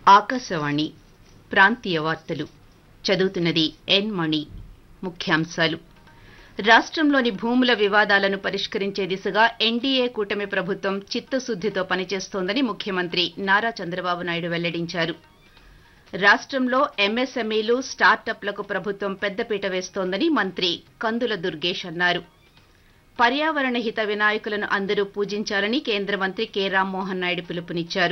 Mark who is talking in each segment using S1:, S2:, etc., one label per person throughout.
S1: ఆకాశవాణి ప్రాంతీయ వార్తలు చదువుతున్నది ఎన్ మణి ముఖ్యాంశాలు రాష్ట్రంలోని భూముల వివాదాలను పరిష్కరించే దిశగా ఎన్డీఏ కూటమి ప్రభుత్వం చిత్తశుద్దితో పనిచేస్తోందని ముఖ్యమంత్రి నారా చంద్రబాబు నాయుడు వెల్లడించారు రాష్ట్రంలో ఎంఎస్ఎంఈలు స్టార్టప్లకు ప్రభుత్వం పెద్దపీట వేస్తోందని మంత్రి కందుల దుర్గేష్ అన్నారు పర్యావరణ హిత వినాయకులను అందరూ పూజించాలని కేంద్ర మంత్రి కె రామ్మోహన్ నాయుడు పిలుపునిచ్చారు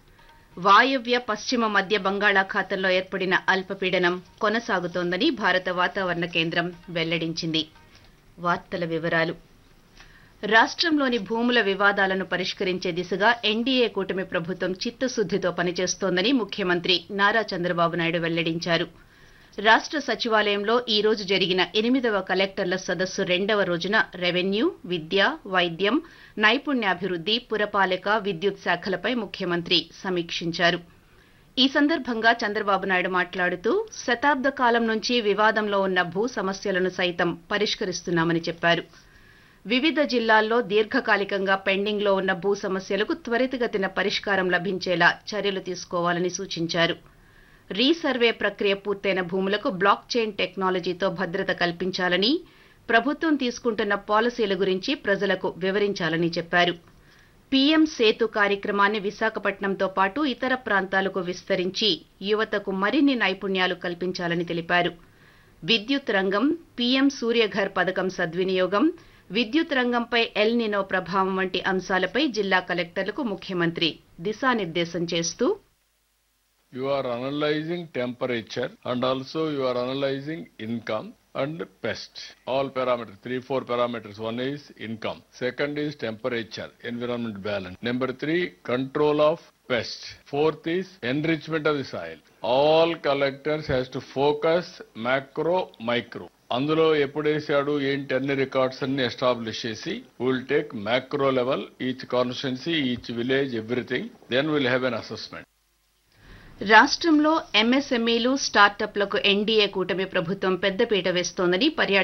S1: వాయువ్య పశ్చిమ మధ్య బంగాళాఖాతంలో ఏర్పడిన అల్పపీడనం కొనసాగుతోందని భారత వాతావరణ కేంద్రం వెల్లడించింది వార్తల వివరాలు రాష్ట్రంలోని భూముల వివాదాలను పరిష్కరించే దిశగా ఎన్డీఏ కూటమి ప్రభుత్వం చిత్తశుద్దితో పనిచేస్తోందని ముఖ్యమంత్రి నారా చంద్రబాబు నాయుడు వెల్లడించారు రాష్ట్ర సచివాలయంలో ఈ రోజు జరిగిన ఎనిమిదవ కలెక్టర్ల సదస్సు రెండవ రోజున రెవెన్యూ విద్య వైద్యం నైపుణ్యాభివృద్ది పురపాలక విద్యుత్ శాఖలపై ముఖ్యమంత్రి సమీక్షించారు ఈ సందర్భంగా చంద్రబాబు నాయుడు మాట్లాడుతూ శతాబ్ద కాలం నుంచి వివాదంలో ఉన్న భూ సమస్యలను సైతం పరిష్కరిస్తున్నామని చెప్పారు వివిధ జిల్లాల్లో దీర్ఘకాలికంగా పెండింగ్లో ఉన్న భూ సమస్యలకు త్వరితగతిన పరిష్కారం లభించేలా చర్యలు తీసుకోవాలని సూచించారు రీసర్వే ప్రక్రియ పూర్తయిన భూములకు బ్లాక్ చైన్ టెక్నాలజీతో భద్రత కల్పించాలని ప్రభుత్వం తీసుకుంటున్న పాలసీల గురించి ప్రజలకు వివరించాలని చెప్పారు పీఎం సేతు కార్యక్రమాన్ని విశాఖపట్నంతో పాటు ఇతర ప్రాంతాలకు విస్తరించి యువతకు మరిన్ని నైపుణ్యాలు కల్పించాలని తెలిపారు విద్యుత్ రంగం పీఎం సూర్యఘర్ పథకం సద్వినియోగం విద్యుత్ రంగంపై ఎల్ నినో ప్రభావం వంటి అంశాలపై జిల్లా కలెక్టర్లకు ముఖ్యమంత్రి దిశానిర్దేశం చేస్తూ
S2: you are analyzing temperature and also you are analyzing income and pest. All parameters, three, four parameters. One is income. Second is temperature, environment balance. Number three, control of pest. Fourth is enrichment of the soil. All collectors has to focus macro, micro. అందులో ఎప్పుడు వేసాడు ఏంటి అన్ని records అన్ని establish చేసి will take macro level each constituency each village everything then will have an assessment
S1: రాష్ట్రంలో ఎంఎస్ఎంఈలు స్టార్టప్లకు NDA కూటమి ప్రభుత్వం పెద్దపీట వేస్తోందని పర్యాటక